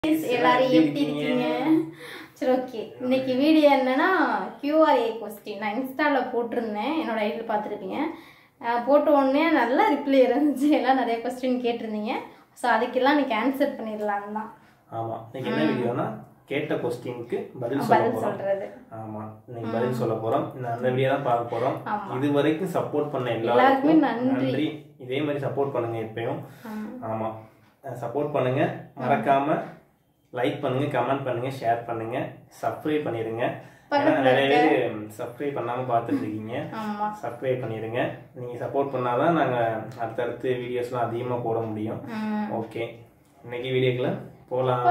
எல்லாரும் எப்படி இருக்கீங்க சரி ஓகே இன்னைக்கு வீடியோ என்னன்னா கியூஆர்ஏ கொஸ்டின் நான் இன்ஸ்டாவில் போட்டிருந்தேன் என்னோட ஐடியில் பார்த்துருப்பீங்க அஹ் போட்ட உடனே நல்லா ரிப்ளை இருந்துச்சு எல்லாம் நிறைய கொஸ்டின் கேட்டிருந்தீங்க ஸோ அதுக்கெல்லாம் இன்னைக்கு ஆன்சர் பண்ணிடலான்னு தான் ஆமா இன்னைக்கு என்ன வீடியோனா கேட்ட கொஸ்டினுக்கு பதில் சொல்ல பதில் போறோம் சொல்றது ஆமா இன்னைக்கு பதில் சொல்ல போறோம் இந்த அந்த வீடியோ தான் பார்க்க போறோம் இது வரைக்கும் சப்போர்ட் பண்ண எல்லாருக்குமே எல்லாருக்கும் நன்றி. நன்றி இதே மாதிரி சப்போர்ட் பண்ணுங்க எப்பயும் ஆமா. ஆமா சப்போர்ட் பண்ணுங்க மறக்காம லைக் பண்ணுங்க கமெண்ட் பண்ணுங்க ஷேர் பண்ணுங்க சப்ஸ்கிரைப் பண்ணிருங்க ஏன்னா நிறைய பேர் சப்ஸ்கிரைப் பண்ணாம பார்த்துட்டு இருக்கீங்க ஆமா சப்ஸ்கிரைப் பண்ணிருங்க நீங்க சப்போர்ட் பண்ணாதான் நாங்க அடுத்தடுத்து வீடியோஸ்லாம் அதிகமா போட முடியும் ம். ஓகே இன்னைக்கு வீடியோக்குள்ள போலாம்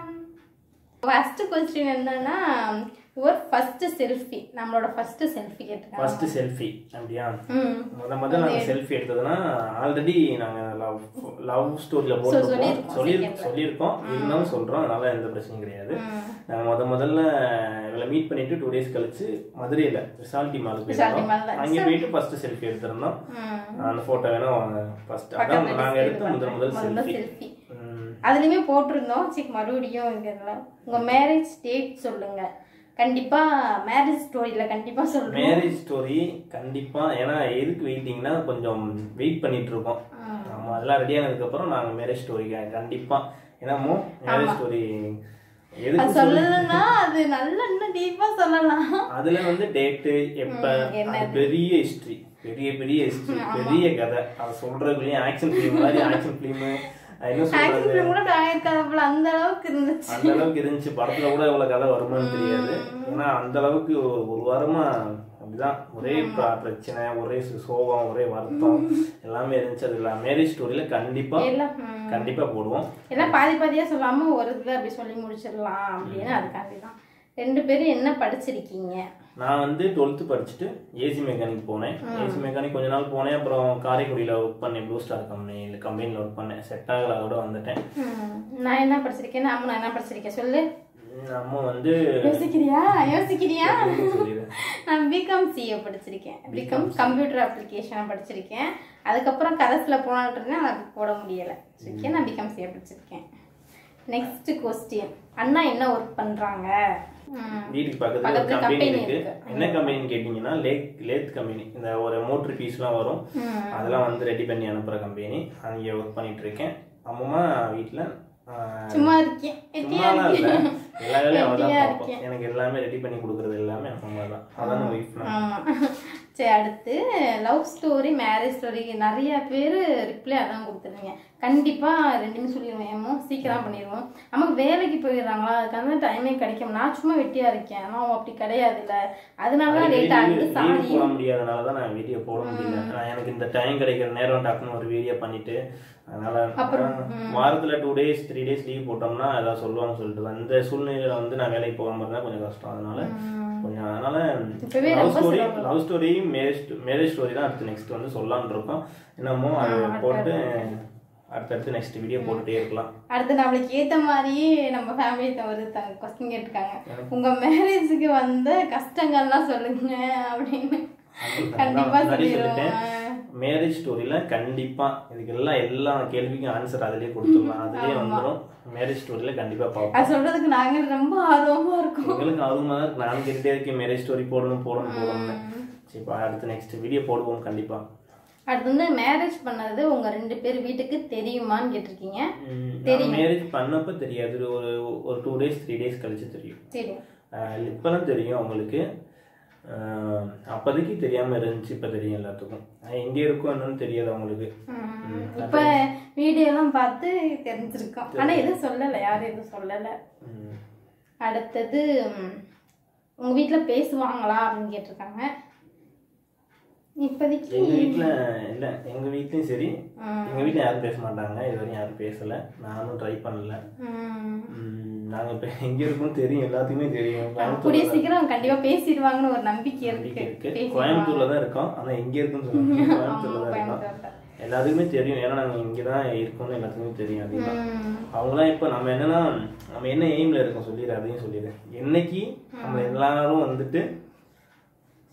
ஃபர்ஸ்ட் கொஸ்டின் என்னன்னா ஒரு ஃபர்ஸ்ட் செல்ஃபி நம்மளோட ஃபர்ஸ்ட் செல்ஃபி கேட்டிருக்காங்க ஃபர்ஸ்ட் செல்ஃபி அப்படியா ம் முத முதல்ல நாங்க செல்ஃபி எடுத்ததுன்னா ஆல்ரெடி நாங்க லவ் லவ் ஸ்டோரியில போட்டிருக்கோம் சொல்லியிருக்கோம், சொல்லி சொல்லியிருக்கோம் இருந்தாலும் சொல்றோம் அதனால எந்த பிரச்சனையும் கிடையாது நாங்க முத முதல்ல இவளை மீட் பண்ணிட்டு டூ டேஸ் கழிச்சு மதுரையில ரிசால்ட்டி மால் ரிசால்ட்டி mall போயிருந்தோம் அங்கே போயிட்டு ஃபர்ஸ்ட் செல்ஃபி எடுத்திருந்தோம் ம் அந்த போட்டோ வேணா ஃபர்ஸ்ட் அதான் நாங்க எடுத்த முதல் முதல் முதல்ல செல்ஃபி செல்ஃபி அதுலயுமே போட்டிருந்தோம் சரி மறுபடியும் இங்க இதெல்லாம் உங்க மேரேஜ் டேட் சொல்லுங்க கண்டிப்பா மேரேஜ் ஸ்டோரியில கண்டிப்பா சொல்றோம் மேரேஜ் ஸ்டோரி கண்டிப்பா ஏன்னா எதுக்கு வெயிட்டிங்னா கொஞ்சம் வெயிட் பண்ணிட்டு இருக்கோம் ஆமா அதெல்லாம் ரெடி ஆனதுக்கு அப்புறம் நாங்க மேரேஜ் ஸ்டோரி கண்டிப்பா என்னமோ மேரேஜ் ஸ்டோரி எதுக்கு அது சொல்லலன்னா அது நல்ல இன்னும் டீப்பா சொல்லலாம் அதுல வந்து டேட்டு எப்ப அது பெரிய ஹிஸ்டரி பெரிய பெரிய ஹிஸ்டரி பெரிய கதை அதை சொல்றதுலயும் ஆக்ஷன் ஃபிலிம் மாதிரி ஆக்ஷன் ஃபிலிம் என்ன சொல்றது ஆக்சிடென்ட் கூட ஆயிருக்காது போல அந்த அளவுக்கு இருந்துச்சு அந்த அளவுக்கு இருந்துச்சு படத்துல கூட இவ்வளவு கதை வருமான்னு தெரியாது ஏன்னா அந்த அளவுக்கு ஒரு- ஒரு வாரமா அப்படிதான் ஒரே பிர- பிரச்சனை ஒரே சு- சோகம் ஒரே வருத்தம் எல்லாமே இருந்துச்சு அது மேரேஜ் ஸ்டோரியில கண்டிப்பா எல்லாம் ம். கண்டிப்பா போடுவோம் எல்லாம் பாதி பாதியா சொல்லாம ஒரு இதுல அப்படி சொல்லி முடிச்சிடலாம் அப்படின்னு அதுக்காண்டி தான் ரெண்டு பேரும் என்ன படிச்சிருக்கீங்க நான் வந்து டுவெல்த்து படிச்சுட்டு ஏசி மெக்கானிக் போனேன் ஏசி மெக்கானிக் கொஞ்ச நாள் போனேன் அப்புறம் காரைக்குடியில் ஒர்க் பண்ணேன் ப்ளூ ஸ்டார் கம்பெனியில் கம்பெனியில் ஒர்க் பண்ணேன் செட் ஆகல அதோட வந்துட்டேன் ம். நான் என்ன படிச்சிருக்கேன் அம்மா நான் என்ன படிச்சிருக்கேன் சொல்லு உம் நம்ம வந்து யோசிக்கிறியா யோசிக்கிறியா சொல்லிடுறேன் நான் பிகாம் சிஏ படிச்சிருக்கேன் பிகாம் கம்ப்யூட்டர் அப்ளிகேஷன் படிச்சிருக்கேன் அதுக்கப்புறம் கரஸ்ல போனான்ட்டு இருந்தேன் அது போட முடியல ஓகே நான் பிகாம் சிஏ படிச்சிருக்கேன் நெக்ஸ்ட் கொஸ்டின் அண்ணா என்ன ஒர்க் பண்றாங்க ம். வீட்டுக்கு பக்கத்துல ஒரு பக்கத்துல கம்பெனி company இருக்கு இருக்கு. என்ன கம்பெனின்னு கேட்டிங்கன்னா லேக் லேத் கம்பெனி இந்த ஒரு மோட்டர் பீஸ்லாம் வரும் ம். அதெல்லாம் வந்து ரெடி பண்ணி அனுப்புற கம்பெனி அங்கே ஒர்க் பண்ணிட்டு இருக்கேன் அம்மா வீட்டில் சும்மா இருக்கேன் வெட்டியா சும்மாலாம் இல்லை இருக்கேன் எல்லா வேலையும் அவள் தான் வெட்டியா பார்ப்போம் எனக்கு எல்லாமே ரெடி பண்ணி கொடுக்குறது எல்லாமே அம்மா தான் அதான் ஒய்ஃப் ஆமா சரி அடுத்து லவ் ஸ்டோரி மேரேஜ் ஸ்டோரி நிறைய பேர் ரிப்ளை அதான் கொடுத்துருவீங்க கண்டிப்பா ரெண்டுமே சொல்லிடுவோம் ஏமோ சீக்கிரம் பண்ணிடுவோம் நமக்கு வேலைக்கு போயிடுறாங்களா அதுக்கான டைமே கிடைக்கும் நான் சும்மா வெட்டியா இருக்கேன் ஆனால் அவன் அப்படி கிடையாது இல்ல அதனால தான் லேட் ஆகுது லீவ் சாரி போட முடியாதனால தான் நான் வீடியோ போட முடியல நான் எனக்கு இந்த டைம் கிடைக்கிற நேரம் டக்குன்னு ஒரு வீடியோ பண்ணிட்டு அதனால ஆஹ், வாரத்துல two days three days leave போட்டோம்னா ஏதாவது சொல்லுவாங்க சொல்லிட்டு அந்த சூழ்நிலையில வந்து நான் வேலைக்கு போகாம இருந்தா கொஞ்சம் கஷ்டம் அதனால கொஞ்சம் அதனால இப்பவே லவ் ரொம்ப story love story marriage marriage story தான் அடுத்து நெக்ஸ்ட் வந்து சொல்லலாம்னு இருக்கோம் என்னமோ அது போட்டு அடுத்தடுத்து நெக்ஸ்ட் வீடியோ போட்டுட்டே இருக்கலாம் அடுத்து நம்மளுக்கு ஏத்த மாதிரியே நம்ம ஃபேமிலி ஒரு கொஸ்டின் கேட்டிருக்காங்க உங்க மேரேஜுக்கு வந்த கஷ்டங்கள்லாம் சொல்லுங்க அப்படின்னு கண்டிப்பா முன்னாடி சொல்லிடுவோம் சொல்லிட்டேன் மேரேஜ் ஸ்டோரியில கண்டிப்பா இதுக்கு எல்லாம் எல்லா கேள்விக்கும் ஆன்சர் அதிலே கொடுத்துடலாம் அதிலே வந்துடும் மேரேஜ் ஸ்டோரியில கண்டிப்பா பார்ப்போம் அது சொல்றதுக்கு நாங்க ரொம்ப ஆர்வமா இருக்கோம் எங்களுக்கு ஆர்வமா தான் இருக்கு நானும் கேட்டுட்டே இருக்கேன் மேரேஜ் ஸ்டோரி போடணும் போடணும் போடணும்னு சரி இப்போ அடுத்து நெக்ஸ்ட் வீடியோ போடுவோம் கண்டிப்பா அடுத்து வந்து மேரேஜ் பண்ணது உங்க ரெண்டு பேர் வீட்டுக்கு தெரியுமான்னு கேட்டிருக்கீங்க மேரேஜ் பண்ணப்ப தெரியாது ஒரு ஒரு டூ டேஸ் த்ரீ டேஸ் கழிச்சு தெரியும் தெரியும் ஆஹ் இப்பதான் தெரியும் அவங்களுக்கு ஆஹ் அப்போதைக்கு தெரியாம இருந்துச்சு இப்ப தெரியும் எல்லாத்துக்கும் ஆஹ் எங்க இருக்கோம் என்னன்னு தெரியாது அவங்களுக்கு உம், இப்ப வீடியோ எல்லாம் பார்த்து தெரிஞ்சிருக்கோம் ஆனா எதுவும் சொல்லல யாரும் எதுவும் சொல்லல ம். அடுத்தது உம், உங்க வீட்ல பேசுவாங்களா அப்படின்னு கேட்டிருக்காங்க இப்போதைக்கு எங்க வீட்ல இல்ல எங்க வீட்லயும் சரி உம், எங்க வீட்ல யாரும் பேச மாட்டாங்க இது வரையும் யாரும் பேசல நானும் ட்ரை பண்ணல உம், ம், நாங்க இப்ப எங்க இருக்கோம் தெரியும் எல்லாத்துக்குமே தெரியும் கூடிய கோயம்புத்தூர்ல சீக்கிரம் கண்டிப்பா பேசிடுவாங்கன்னு ஒரு நம்பிக்கை நம்பிக்கை இருக்கு இருக்கு கோயம்புத்தூர்ல தான் இருக்கோம் ஆனா எங்க இருக்குன்னு சொல்லுவாங்க கோயம்புத்தூர்ல தான் இருக்கோம் கோயம்புத்தூர்ல. எல்லாத்துக்குமே தெரியும் ஏன்னா நாங்க இங்கதான் இருக்கோம்னு எல்லாத்துக்குமே தெரியும் அதிகமா உம், அவங்களாம் இப்ப நம்ம என்னன்னா நம்ம என்ன எய்ம்ல இருக்கோம் சொல்லிடு அதையும் சொல்லிடு என்னைக்கு நம்ம எல்லாரும் வந்துட்டு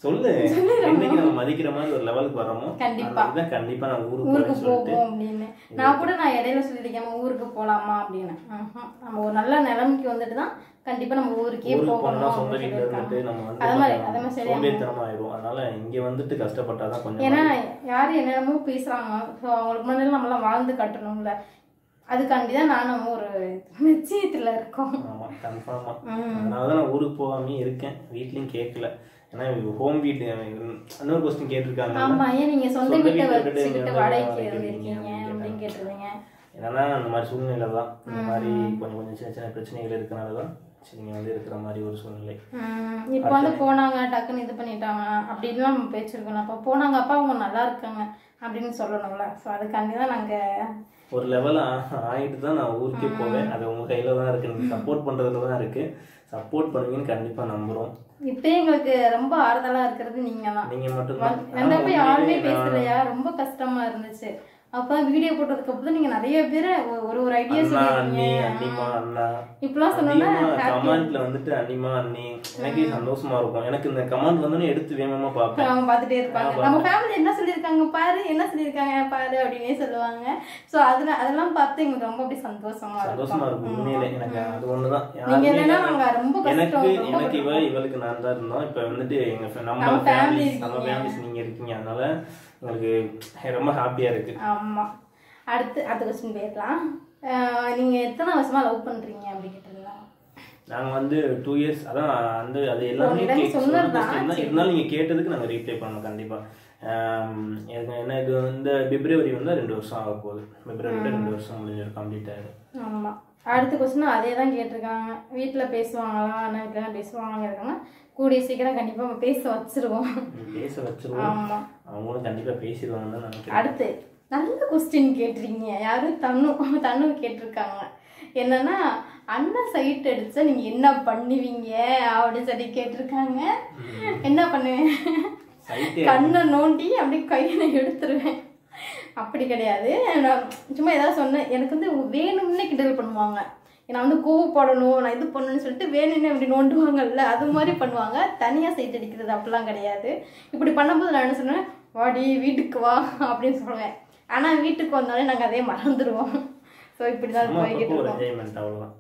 சொல்லு என்னைக்கு நம்ம மதிக்கிற மாதிரி ஒரு லெவலுக்கு வரோமோ கண்டிப்பா. அதுதான் கண்டிப்பா நான் ஊருக்கு ஊருக்கு போறேன்னு சொல்லிட்டு போவோம் அப்படின்னு நான் கூட நான் இடையில சொல்லியிருக்கேன் "அம்மா, ஊருக்கு போலாமா அப்படின்னு ம்ஹும். நம்ம ஒரு நல்ல நிலைமைக்கு வந்துட்டு தான் கண்டிப்பா நம்ம ஊருக்கே ஊருக்கு போகணும் போனா சொந்த அப்படின்னு வீட்டுல இருந்துட்டு சொல்லியிருக்காங்க. நம்ம வந்து அது மாதிரி கொஞ்சம் அதே மாதிரி சரியா சோம்பேறித்தனமா ஆயிடும் அதனால இங்க வந்துட்டு கஷ்டப்பட்டாதான் கொஞ்சம் ஏன்னா யார் என்னென்னமோ பேசுறாங்க ஸோ அவங்களுக்கு முன்னாடி நம்மளாம் வாழ்ந்து காட்டணும்ல அதுக்காண்டி தான் நானும் ஒரு நிச்சயத்துல இருக்கோம் ஆமா கன்ஃபார்மா ம். அதனாலதான் நான் ஊருக்கு போகாம இருக்கேன் வீட்லயும் கேட்கல ஏன்னா ஹோம் வீட்டு இன்னொரு கொஸ்டின் கேட்டிருக்காங்க ஆமா ஏன் நீங்க சொந்த சொந்த வீட்டை வீட்டை விட்டுட்டு வச்சுக்கிட்டு இங்க வாடகைக்கு வாடகைக்கு இருந்திருக்கீங்க இருக்கீங்க அப்படின்னு கேட்டிருந்தீங்க என்னன்னா இந்த மாதிரி சூழ்நிலை தான் இந்த மாதிரி கொஞ்சம் கொஞ்சம் சின்ன சின்ன பிரச்சனைகள் இருக்கனால தான் சரி இங்க வந்து இருக்கிற மாதிரி ஒரு சூழ்நிலை ம், இப்போ வந்து போனாங்க டக்குன்னு இது பண்ணிட்டாங்க அப்படின்லாம் நம்ம பேச்சிருக்கணும் அப்போ போனாங்க அப்பா அவங்க நல்லா இருக்காங்க அப்படின்னு சொல்லணும்ல ஸோ அதுக்காண்டி தான் நாங்கள் ஒரு லெவல் ஆகிட்டு தான் நான் ஊருக்கே போவேன் அது உங்க கையில தான் இருக்கு நீங்க சப்போர்ட் பண்றதுல தான் இருக்கு சப்போர்ட் பண்ணுவீங்கன்னு கண்டிப்பா நம்புறோம் இப்போ எங்களுக்கு ரொம்ப ஆறுதலா இருக்கிறது நீங்க தான் நீங்க மட்டும்தான் வந்த போய் யாருமே நான் பேசலையா ரொம்ப கஷ்டமா இருந்துச்சு அப்போ வீடியோ போட்டதுக்கு அப்புறம் நீங்க நிறைய பேர் ஒரு ஒரு ஐடியா அண்ணா அண்ணி சொல்லிருக்கீங்க அண்ணிமா அண்ணா இப்பெல்லாம் சொன்னோன்னா கமெண்ட்ல வந்துட்டு அண்ணிமா அண்ணி எனக்கே சந்தோஷமா இருக்கும் எனக்கு இந்த கமெண்ட் வந்தோடனே எடுத்து வேகமா பார்ப்பேன் அவங்க பார்த்துட்டே இருப்பாங்க நம்ம ஃபேமிலி என்ன சொல்லியிருக்காங்க பாரு என்ன சொல்லியிருக்காங்க பாரு அப்படின்னே சொல்லுவாங்க ஸோ அதுல அதெல்லாம் பார்த்து எங்களுக்கு ரொம்ப அப்படி சந்தோஷமா இருக்கும் சந்தோஷமா இருக்கும் உண்மையிலே எனக்கு அது ஒண்ணுதான் நீங்க யாருமே இல்லைன்னா நாங்க ரொம்ப எனக்கு கஷ்டம் ரொம்ப எனக்கு இவ இவளுக்கு நான் தான் இருந்தோம் இப்ப வந்துட்டு எங்க fa- நம்ம நம்ம family ஃபேமிலிஸ் நம்ம இருக்கீங்க. ஃபேமிலிஸ் நீங்க இருக்கீங்க அதனால எங்களுக்கு ரொம்ப ஹாப்பியா இருக்கு ஆமா அடுத்து அடுத்த கொஸ்டின் போயிடலாம் அஹ் நீங்க எத்தனை வருஷமா லவ் பண்றீங்க அப்படி கேட்டிருந்தாங்க நாங்க வந்து டூ இயர்ஸ் அதான் அந்த அது எல்லாமே உங்களிடம் கேட்க சொன்னதுதான். சொன்ன question தான். இருந்தாலும் நீங்க கேட்டதுக்கு நாங்க ரீப்ளை பண்ணோம் கண்டிப்பா ஆம், எனக்கு என்ன இது இந்த பிப்ரவரி வந்து ரெண்டு வருஷம் ஆக போகுது பிப்ரவரியில ரெண்டு வருஷம் முடிஞ்சிடும் கம்ப்ளீட் ஆயிடும் ஆமா அடுத்த கொஸ்டின் அதே தான் கேட்டிருக்காங்க வீட்டில் பேசுவாங்களா அண்ணன் வீட்டில் பேசுவாங்க இருக்காங்க கூடிய சீக்கிரம் கண்டிப்பா நம்ம பேச வச்சிருவோம் பேச வச்சிருவோம் ஆமா அவங்களும் கண்டிப்பா பேசிடுவாங்கன்னு தான் நினைக்கிறேன் அடுத்து நல்ல கொஸ்டின் கேட்டிருக்கீங்க யாரும் தன்னு தன்னு கேட்டிருக்காங்க என்னன்னா அண்ணன் சைட் அடிச்சா நீங்க என்ன பண்ணுவீங்க அப்படின்னு சொல்லி கேட்டிருக்காங்க என்ன பண்ணுவேன் சைட்டே கண்ணை நோண்டி அப்படியே கையில எடுத்துருவேன் அப்படி கிடையாது நான் சும்மா ஏதாவது சொன்னேன் எனக்கு வந்து வேணும்னே கிண்டல் பண்ணுவாங்க நான் வந்து கோவப்படணும் நான் இது பண்ணணும்னு சொல்லிட்டு வேணும்னே அப்படி நோண்டுவாங்கல்ல அது மாதிரி பண்ணுவாங்க தனியாக சைட் அடிக்கிறது அப்படிலாம் கிடையாது இப்படி பண்ணும்போது நான் என்ன சொன்னேன் வாடி வீட்டுக்கு வா அப்படின்னு சொல்லுவேன் ஆனால் வீட்டுக்கு வந்தாலே நாங்கள் அதே மறந்துடுவோம் ஸோ இப்படி தான் சும்மா போய்கிட்டு அப்பப்போ ஒரு இருக்கோம் என்ஜாய்மெண்ட் அவ்வளவுதான்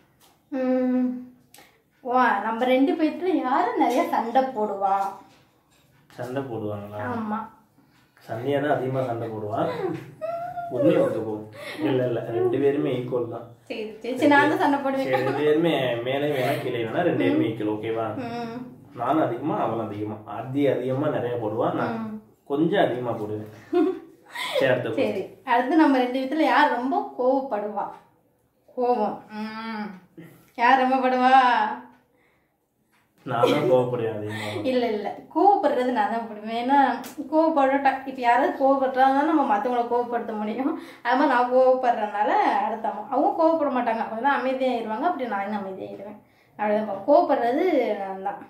உம். வா நம்ம ரெண்டு பேர்த்துல யாரு நிறைய சண்டை போடுவா சண்டை போடுவாங்களா ஆமா சண்டையா தான் அதிகமா சண்டை போடுவான் உண்மையை ஒத்துக்குவோம் இல்ல இல்ல ரெண்டு பேருமே ஈக்குவல் தான் சரி சரி சரி நான் தான் சண்டை போடுவேன் சரி ரெண்டு பேருமே மேலே வேணா கீழே வேணா ரெண்டு பேருமே ஈக்குவல் ஓகேவா ம். நானும் அதிகமா அவளும் அதிகமா அதி அதிகமா நிறைய போடுவான் நான் கொஞ்சம் அதிகமா போடுவேன் சரி அடுத்த question. சரி அடுத்து நம்ம ரெண்டு விதத்துல யார் ரொம்ப கோவப்படுவா கோவம் ம். யார் ரொம்ப படுவா நான் தான் கோவப்படுவேன் அதிகமா இல்ல இல்ல கோவப்படுறது நான் தான் படுவேன் ஏன்னா கோவப்பட இப்போ யாராவது கோவப்படுறாங்க நம்ம மற்றவங்கள கோவப்படுத்த முடியும் அது மாதிரி நான் கோவப்படுறதுனால அடுத்தவங்க அவங்க கோவப்பட மாட்டாங்க அவங்க தான் அமைதியாகிடுவாங்க அப்படி நானும் அமைதியாகிடுவேன் அப்படிதான் கோவப்படுறது நான் தான்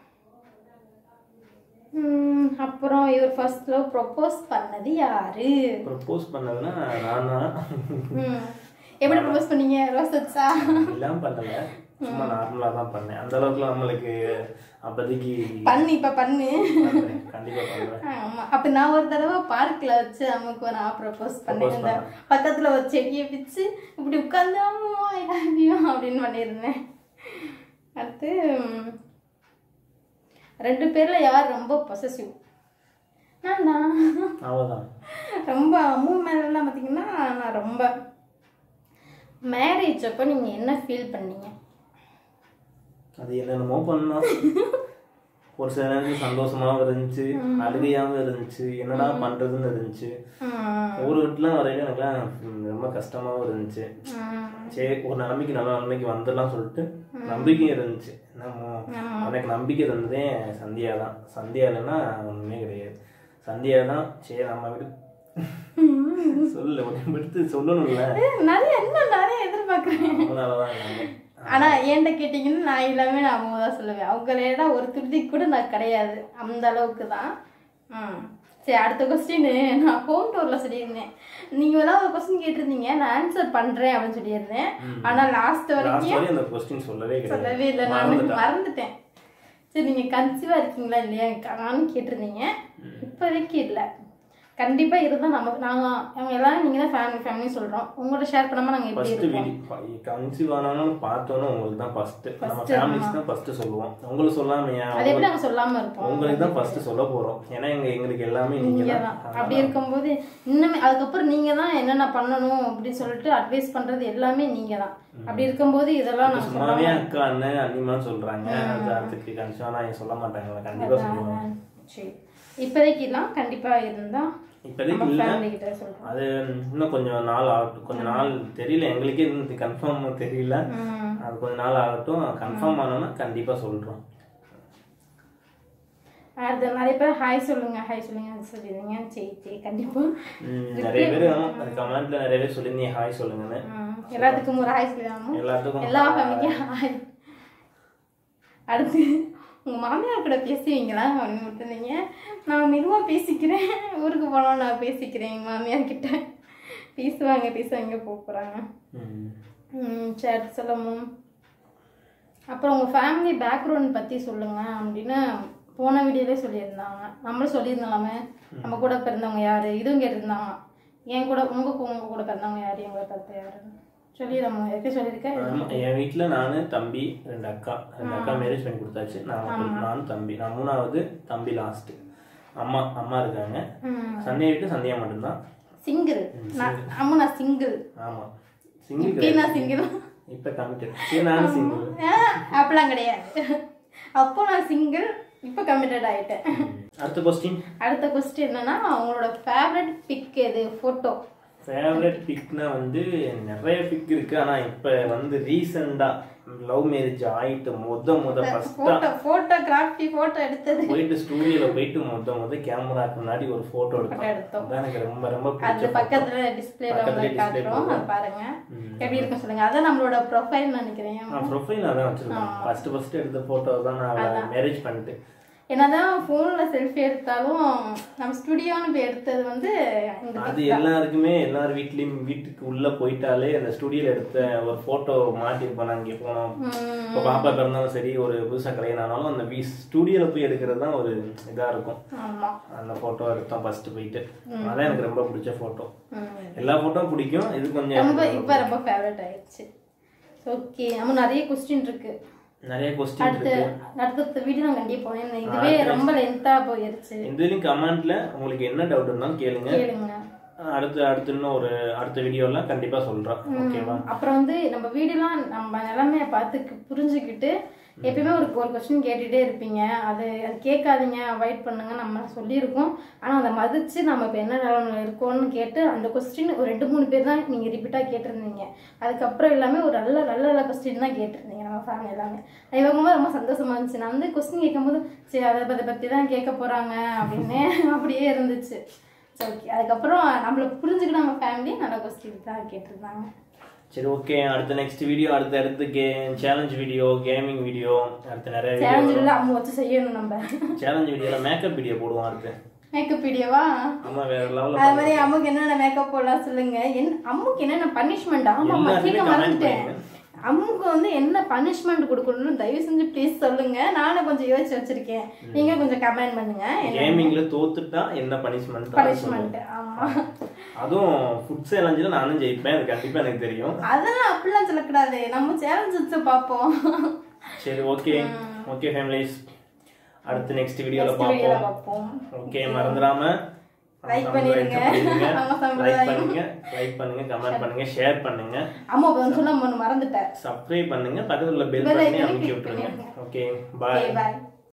உம், அப்புறம் இவர் ஃபர்ஸ்ட் லவ் ப்ரொப்போஸ் பண்ணது யாரு ப்ரப்போஸ் பண்ணதுன்னா நான் தான் ம். எப்படி ப்ரொப்போஸ் பண்ணீங்க ரோஸ் வச்சா எல்லாம் பண்ணல சும்மா நார்மலா தான் பண்ணேன் அந்த அளவுக்குலாம் நம்மளுக்கு அப்போதைக்கு பண்ணு இப்ப பண்ணு பண்றேன். கண்டிப்பா பண்றேன் ஆமா அப்ப நான் ஒரு தடவை பார்க்ல வச்சு அம்முக்கு நான் ப்ரப்போஸ் பண்ணேன் இந்த பக்கத்துல ஒரு செடியை பிச்சு இப்படி உட்காந்து அம்மா ஐ லவ் யூ அப்படின்னு பண்ணியிருந்தேன் அடுத்து ம், ரெண்டு பேர்ல யார் ரொம்ப பொசசிவ் நான் தான் அவதான் ரொம்ப அம்மு மேலாம் பார்த்தீங்கன்னா நான் ரொம்ப மேரேஜ் அப்போ நீங்கள் என்ன ஃபீல் பண்ணீங்க அது என்னென்னமோ பண்ணோம் ஒரு சில நேரத்துல சந்தோஷமாவும் இருந்துச்சு அழுகையாவும் இருந்துச்சு என்னடா பண்றதுன்னு இருந்துச்சு ம், ஊர் வீட்டுலாம் வரையில எனக்குலாம் ம், ரொம்ப கஷ்டமாவும் இருந்துச்சு ம், சரி ஒரு நிலைமைக்கு நல்ல நிலைமைக்கு வந்துடலாம் சொல்லிட்டு நம்பிக்கையும் இருந்துச்சு நம்ம எனக்கு நம்பிக்கை இருந்ததே சந்தியா தான் சந்தியா இல்லைன்னா ஒண்ணுமே கிடையாது சந்தியா தான் சரி நம்ம விடு சொல்லு உன்னை எடுத்து சொல்லணும்ல நிறைய இன்னும் நிறைய எதிர்பார்க்குறேன் அதனாலதான் எல்லாமே. ஆனா என்கிட்ட கேட்டிங்கன்னா நான் எல்லாமே நான் அவங்க தான் சொல்லுவேன் அவங்களேடா ஒரு துருதி கூட நான் கிடையாது அந்த அளவுக்கு தான் ம் சரி அடுத்த கொஸ்டின் நான் ஹோம் டூரில் சொல்லியிருந்தேன் நீங்கள் ஏதாவது ஒரு கொஸ்டின் கேட்டிருந்தீங்க நான் ஆன்சர் பண்ணுறேன் அப்படின்னு சொல்லியிருந்தேன் ஆனால் லாஸ்ட் Last வரைக்கும் வரையும் அந்த கொஸ்டின் சொல்லவே கிடையாது சொல்லவே இல்லை நான் மறந்துட்டேன் சரி நீங்க கன்சீவா இருக்கீங்களா இல்லையா நானும் கேட்டிருந்தீங்க இப்போதைக்கு இல்லை கண்டிப்பா இருந்தா நமக்கு நாங்க அவங்க எல்லாரும் நீங்க தான் ஃபேமிலி ஃபேமிலி சொல்றோம் உங்கள்ட்ட ஷேர் பண்ணாம நாங்க எப்படி ஃபர்ஸ்ட் இருக்கோம் வீடியோ கன்சீவ் ஆனாலும் பார்த்தோன்னே உங்களுக்கு தான் ஃபர்ஸ்ட் நம்ம ஃபேமிலிஸ் தான் ஃபர்ஸ்ட் சொல்லுவோம் உங்களுக்கு சொல்லாம ஏன் அது எப்படி நாங்க சொல்லாம இருப்போம் உங்களுக்கு தான் ஃபர்ஸ்ட் சொல்ல போறோம் ஏன்னா எங்க எங்களுக்கு எல்லாமே நீங்க நீங்க தான் தான் அப்படி இருக்கும்போது இன்னுமே அதுக்கப்புறம் நீங்க தான் என்னென்ன பண்ணணும் அப்படின்னு சொல்லிட்டு அட்வைஸ் பண்றது எல்லாமே நீங்க தான் அப்படி இருக்கும்போது இதெல்லாம் நான் சும்மாவே அக்கா அண்ணன் அண்ணிமா சொல்றாங்க அது அதுக்கு கன்சீவ் ஆனா சொல்ல மாட்டாங்க கண்டிப்பா சொல்லுவோம் சரி இப்போதைக்குலாம் கண்டிப்பா இருந்தா இப்போதைக்கு இல்ல ஃபேமிலி கிட்ட சொல்றோம் அது இன்னும் கொஞ்சம் நாள் ஆகட்டும் கொஞ்ச நாள் தெரியல எங்களுக்கே இன்னும் கன்ஃபார்ம் தெரியல ம். அது கொஞ்ச நாள் ஆகட்டும் கன்ஃபார்ம் ஆனோன்னா கண்டிப்பா சொல்றோம் அடுத்து நிறைய பேர் ஹாய் சொல்லுங்க ஹாய் சொல்லுங்க சொல்லிடுங்க சரி சரி கண்டிப்பா ம், நிறைய பேர் கமெண்ட்ல நிறைய பேர் சொல்லியிருந்தீங்க ஹாய் சொல்லுங்கன்னு ம், எல்லாத்துக்கும் ஒரு ஹாய் சொல்லிடாமோ எல்லாத்துக்கும் எல்லா ஃபேமிலிக்கும் ஹாய் அடுத்து உங்க மாமியார் கூட பேசுவீங்களா அப்படின்னு விட்டுருந்தீங்க நான் மெதுவா பேசிக்கிறேன் ஊருக்கு போனோம் நான் பேசிக்கிறேன் எங்க மாமியார் கிட்ட பேசுவாங்க பேசுவாங்க போக போறாங்க ம். ம் சரி அடுத்து சொல்லவும் அப்புறம் உங்கள் ஃபேமிலி பேக்ரவுண்ட் பற்றி சொல்லுங்க அப்படின்னு போன வீடியோலே சொல்லியிருந்தாங்க நம்மளும் சொல்லியிருந்தாலாமே நம்ம கூட பிறந்தவங்க யார் இதுவும் கேட்டிருந்தாங்க என் கூட உங்கள் உங்கள் கூட பிறந்தவங்க யார் என் கூட பிறந்த யார் சொல்லிடுறோம் எப்படி சொல்லியிருக்கேன் ஆமா, என் வீட்ல நானு தம்பி ரெண்டு அக்கா ரெண்டு அக்கா மேரேஜ் பண்ணி கொடுத்தாச்சு நான் மட்டும் நானும் தம்பி நான் மூணாவது தம்பி லாஸ்ட் அம்மா அம்மா இருக்காங்க ம் சந்தையை விட்டு சந்தையா மட்டும்தான் சிங்கிள் நான் அம்மா நான் சிங்கிள் ஆமா சிங்கிள் இப்படி நான் சிங்கிள் இப்ப கமிட்டட் சரி நானும் சிங்கிள் அப்படிலாம் கிடையாது அப்போ நான் சிங்கிள் இப்போ கமிட்டட் ஆயிட்டேன் அடுத்த கொஸ்டின் அடுத்த கொஸ்டின் என்னன்னா உங்களோட ஃபேவரட் பிக் எது ஃபோட்டோ ஃபேவரட் பிக்னா வந்து நிறைய பிக் இருக்கு ஆனா இப்ப வந்து ரீசெண்டா லவ் மேரேஜ் ஆயிட்டு முத முத ஃபர்ஸ்டா போட்டோ போட்டோகிராஃபி போட்டோ எடுத்தது போயிட்டு ஸ்டூடியோல போயிட்டு முத முத கேமராக்கு முன்னாடி ஒரு போட்டோ எடுத்தோம் எடுத்தோம். அதான் எனக்கு ரொம்ப ரொம்ப அது பிடிச்ச photo. பக்கத்துல டிஸ்பிளேல பக்கத்துல உங்களுக்கு display காட்டுறோம் அது பாருங்க எப்படி இருக்கும் சொல்லுங்க அதான் நம்மளோட ப்ரொஃபைல் நினைக்கிறேன் நான் ப்ரொஃபைல் அதான் வச்சிருக்கேன் ஃபர்ஸ்ட் ஃபர்ஸ்ட் எடுத்த போட்டோ தான் நான் மேரேஜ் பண்ணிட்டு என்னதான் போன்ல செல்ஃபி எடுத்தாலும் நம்ம ஸ்டுடியோன்னு போய் எடுத்தது வந்து இந்த அது எல்லாருக்குமே எல்லார் வீட்லயும் வீட்டுக்கு உள்ள போயிட்டாலே அந்த ஸ்டுடியோல எடுத்த ஒரு போட்டோ மாட்டிருப்போம் நான் இங்கே போனோம் ம், இப்போ பாப்பா பிறந்தாலும் சரி ஒரு புதுசா கல்யாணம் ஆனாலும் அந்த வீ ஸ்டுடியோல போய் எடுக்கிறது தான் ஒரு இதா இருக்கும் ஆமா அந்த போட்டோ எடுத்தோம் ஃபர்ஸ்ட் போயிட்டு அதான் எனக்கு ரொம்ப பிடிச்ச போட்டோ ம். எல்லா போட்டோவும் பிடிக்கும் இது கொஞ்சம் ரொம்ப எனக்கு இப்ப ரொம்ப ஃபேவரட் ஆயிடுச்சு ஓகே நம்ம நிறைய கொஸ்டின் இருக்கு நிறைய கொஸ்டின் அடுத்து இருக்கு அடுத்த வீடியோ நான் கண்டிப்பா போனேன் இதுவே ரொம்ப லென்த்தா போயிருச்சு இந்த இதுலயும் கமெண்ட்ல உங்களுக்கு என்ன டவுட் இருந்தாலும் கேளுங்க கேளுங்க அடுத்து அடுத்து இன்னும் ஒரு அடுத்த வீடியோல கண்டிப்பா சொல்றேன் ஓகேவா அப்புறம் வந்து நம்ம வீடுலாம் நம்ம நிலைமைய பார்த்து கு- புரிஞ்சுக்கிட்டு எப்பயுமே ஒரு ஒரு கொஸ்டின் கேட்டுட்டே இருப்பீங்க அது அது கேட்காதீங்க அவாய்ட் பண்ணுங்க நம்ம சொல்லியிருக்கோம் ஆனால் அதை மதிச்சு நம்ம இப்போ என்ன நிலைமையில இருக்கோம்னு கேட்டு அந்த கொஸ்டின் ஒரு ரெண்டு மூணு பேர் தான் நீங்கள் ரிப்பீட்டாக கேட்டிருந்தீங்க அதுக்கப்புறம் எல்லாமே ஒரு நல்ல நல்ல நல்ல கொஸ்டின் தான் கேட்டிருந்தீங்க நம்ம ஃபேமிலி எல்லாமே அது இவங்க ரொம்ப சந்தோஷமா இருந்துச்சு நான் வந்து கொஸ்டின் கேட்கும்போது சரி அதை பற்றி பற்றி தான் கேட்க போகிறாங்க அப்படின்னு அப்படியே இருந்துச்சு சரி ஓகே அதுக்கப்புறம் நம்மளை புரிஞ்சுக்கிட்டு நம்ம ஃபேமிலி நல்ல கொஸ்டின் தான் கேட்டிருந்தாங்க சரி ஓகே அடுத்த நெக்ஸ்ட் வீடியோ அடுத்த அடுத்து கே சேலஞ்ச் வீடியோ கேமிங் வீடியோ அடுத்து நிறைய வீடியோ சேலஞ்சில் அம்மா வச்சு செய்யணும் நம்ம சேலஞ்ச் வீடியோல மேக்கப் வீடியோ போடுவோம் அடுத்து மேக்கப் வீடியோவா ஆமா வேற லெவலில் அது மாதிரி அம்முக்கு என்னென்ன மேக்கப் போடலாம் சொல்லுங்க என் அம்முக்கு என்னென்ன பனிஷ்மெண்ட் ஆமா எல்லாருமே மத்திய comment மறந்துட்டேன் பண்ணுங்க. அம்முக்கு வந்து என்ன பனிஷ்மெண்ட் கொடுக்கணும்னு தயவு செஞ்சு ப்ளீஸ் சொல்லுங்க நானும் கொஞ்சம் யோசிச்சு வச்சிருக்கேன் நீங்க கொஞ்சம் கமெண்ட் பண்ணுங்க கேமிங்ல தோத்துட்டா என்ன பனிஷ்மெண்ட் பனிஷ்மெண்ட் ஆமா அதுவும் ஃபுட் சேலஞ்சில் நானும் ஜெயிப்பேன் அது கண்டிப்பா எனக்கு தெரியும் அதெல்லாம் அப்படிலாம் சொல்லக்கூடாது நம்ம சேலஞ்ச் வச்சு பார்ப்போம் சரி ஓகே ஓகே ஃபேமிலிஸ் அடுத்து நெக்ஸ்ட் வீடியோல வீடியோல பார்ப்போம் பார்ப்போம் ஓகே மறந்துடாம Like பண்ணிருங்க. நம்ம லைக் சம்பிரதாயம். பண்ணுங்க லைக் பண்ணுங்க கமெண்ட் பண்ணுங்க ஷேர் பண்ணுங்க அம்மா இப்போ சொல்ல ஒன்று மறந்துட்டேன் சப்ஸ்கிரைப் பண்ணுங்க பக்கத்துல உள்ள பெல் Bell பண்ணி icon அமைக்கி click விட்டுருங்க பண்ணிருங்க. ஓகே ஓகே பாய் பாய்